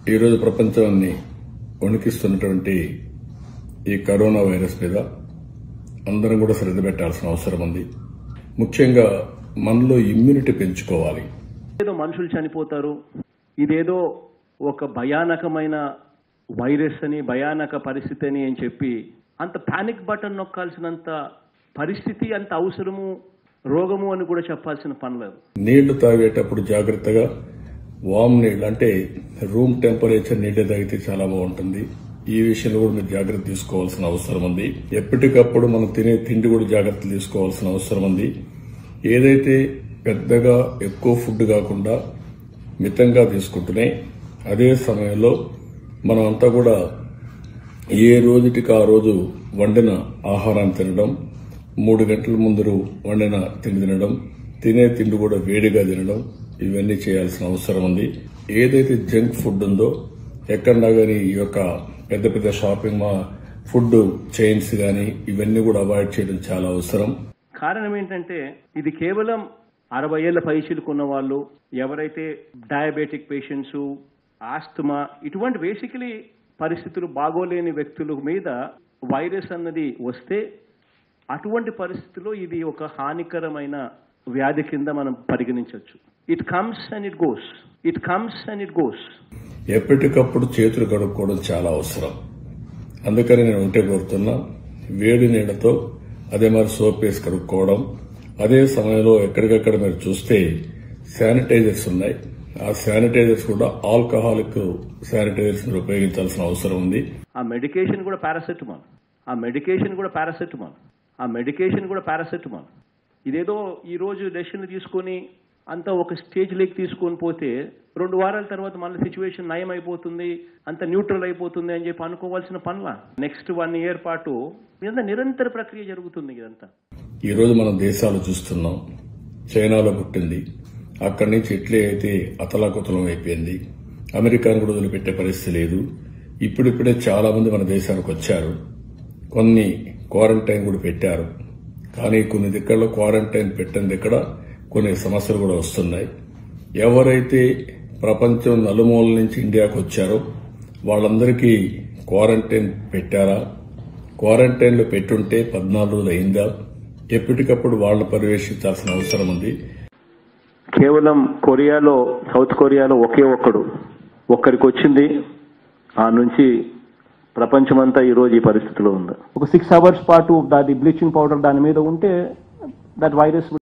ఈరోజు ప్రపంచాన్ని వణికిస్తున్నటువంటి ఈ కరోనా వైరస్ మీద అందరం కూడా శ్రద్ధ పెట్టాల్సిన అవసరం ఉంది ముఖ్యంగా మనలో ఇమ్యూనిటీ పెంచుకోవాలి ఏదో మనుషులు చనిపోతారు ఇదేదో ఒక భయానకమైన వైరస్ అని భయానక పరిస్థితి అని అని చెప్పి అంత పానిక్ బటన్ నొక్కాల్సినంత పరిస్థితి అంత అవసరము రోగము అని కూడా చెప్పాల్సిన పని లేదు నీళ్లు తాగేటప్పుడు జాగ్రత్తగా వామ్ నీళ్ళు అంటే రూమ్ టెంపరేచర్ నీళ్ళే తాగితే చాలా బాగుంటుంది ఈ విషయంలో కూడా మీరు జాగ్రత్త తీసుకోవాల్సిన అవసరం ఉంది ఎప్పటికప్పుడు మనం తినే తిండి కూడా జాగ్రత్త తీసుకోవాల్సిన అవసరం ఉంది ఏదైతే పెద్దగా ఎక్కువ ఫుడ్ కాకుండా మితంగా తీసుకుంటూనే అదే సమయంలో మనం అంతా కూడా ఏ రోజుటికి ఆ రోజు వండిన ఆహారాన్ని తినడం మూడు గంటల ముందు వండిన తిండి తినడం తినే తిండి కూడా వేడిగా తినడం ఇవన్నీ చేయాల్సిన అవసరం ఉంది ఏదైతే జంక్ ఫుడ్ ఉందో ఎక్కడా కానీ ఈ యొక్క పెద్ద పెద్ద షాపింగ్ మా ఫుడ్ చైన్స్ కానీ ఇవన్నీ కూడా అవాయిడ్ చేయడం చాలా అవసరం కారణం ఏంటంటే ఇది కేవలం అరవై ఏళ్ల పైచిలుకున్న వాళ్ళు ఎవరైతే డయాబెటిక్ పేషెంట్స్ ఆస్తమా ఇటువంటి బేసికలీ పరిస్థితులు బాగోలేని వ్యక్తుల మీద వైరస్ అన్నది వస్తే అటువంటి పరిస్థితిలో ఇది ఒక హానికరమైన వ్యాధి కింద మనం పరిగణించవచ్చు it comes and it goes it comes and it goes ఎప్పటికప్పుడు చేతులు కడుక్కోవడం చాలా అవసరం అందుకని నేను ఉంటే కోరుతున్నా వేడి నీళ్లతో అదే మరి సోప్ వేసి కడుక్కోవడం అదే సమయంలో ఎక్కడికక్కడ మీరు చూస్తే శానిటైజర్స్ ఉన్నాయి ఆ శానిటైజర్స్ కూడా ఆల్కహాలిక్ శానిటైజర్స్ మీరు ఉపయోగించాల్సిన అవసరం ఉంది ఆ మెడికేషన్ కూడా పారాసెటమాల్ ఆ మెడికేషన్ కూడా పారాసెటమాల్ ఆ మెడికేషన్ కూడా పారాసెటమాల్ ఇదేదో ఈ రోజు డెసిషన్ తీసుకొని అంతా ఒక స్టేజ్ లేక్ తీసుకొని పోతే రెండు వారాల తర్వాత మళ్ళీ సిచ్యువేషన్ నయం అయిపోతుంది అంత న్యూట్రల్ అయిపోతుంది అని చెప్పి అనుకోవాల్సిన పనుల నెక్స్ట్ వన్ ఇయర్ పాటు ఇదంతా నిరంతర ప్రక్రియ జరుగుతుంది ఇదంతా ఈ రోజు మనం దేశాలు చూస్తున్నాం చైనాలో పుట్టింది అక్కడి నుంచి ఇట్లే అయితే అతలాకుతలం అయిపోయింది అమెరికాను కూడా వదిలిపెట్టే పరిస్థితి లేదు ఇప్పుడిప్పుడే చాలా మంది మన దేశానికి వచ్చారు కొన్ని క్వారంటైన్ కూడా పెట్టారు కానీ కొన్ని దిక్కల్లో క్వారంటైన్ పెట్టిన దగ్గర కొన్ని సమస్యలు కూడా వస్తున్నాయి ఎవరైతే ప్రపంచం నలుమూల నుంచి ఇండియాకు వచ్చారో వాళ్ళందరికీ క్వారంటైన్ పెట్టారా క్వారంటైన్లో పెట్టుంటే పద్నాలుగు రోజులు అయిందా ఎప్పటికప్పుడు వాళ్ళని పర్యవేక్షించాల్సిన అవసరం ఉంది కేవలం కొరియాలో సౌత్ కొరియాలో ఒకే ఒక్కడు ఒక్కరికి వచ్చింది ఆ నుంచి ప్రపంచమంతా ఈ రోజు ఈ పరిస్థితిలో ఉంది ఒక సిక్స్ అవర్స్ పాటు దాని బ్లీచింగ్ పౌడర్ దాని మీద ఉంటే దట్ వైరస్